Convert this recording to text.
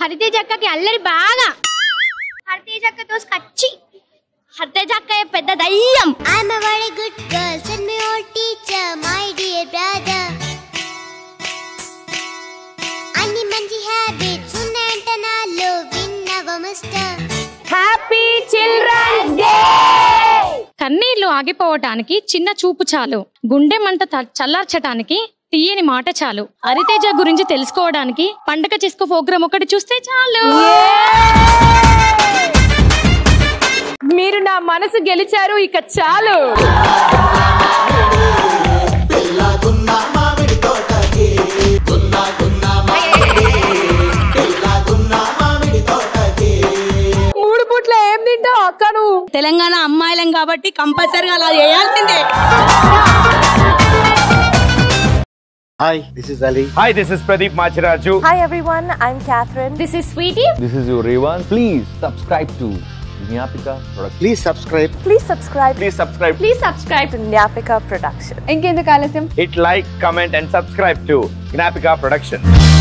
హరితేజ అక్కకి అల్లరి బాగా హరితేజ అక్కతో కచ్చి హరితేజ అక్క పెద్ద దయ్యం I'm a very good girl, send me old teacher, my dear brother. అన్ని మంచి హ్యాబిట్స్ ఉన్నాయంట నాలో విన్నవ మిస్టర్ హ్యాపీ చిల్డ్రన్స్ డే కన్నీళ్లు ఆగిపోవటానికి చిన్న చూపు చాలు గుండె మంట త- చల్లార్చటానికి తీయని మాట చాలు హరితేజ గురించి తెలుసుకోవడానికి పండగ చేసుకో ప్రోగ్రామ్ ఒకటి చూస్తే చాలు మీరు నా మనసు గెలిచారు ఇక చాలు మూడు పూట్ల ఏం తింటావు అక్క నువ్వు తెలంగాణ అమ్మాయిలం కాబట్టి కంపల్సరీగా అలా చేయాల్సిందే Hi, this is Ali. Hi, this is Pradeep Machiraju. Hi everyone I'm Catherine this is Sweety This is your Revan. Please subscribe to Nyapika Production. Please subscribe. Please subscribe Please subscribe, please subscribe to Nyapika production ఇంకెందుకు ఆలస్యం hit like, comment, and subscribe to Gnapika Production.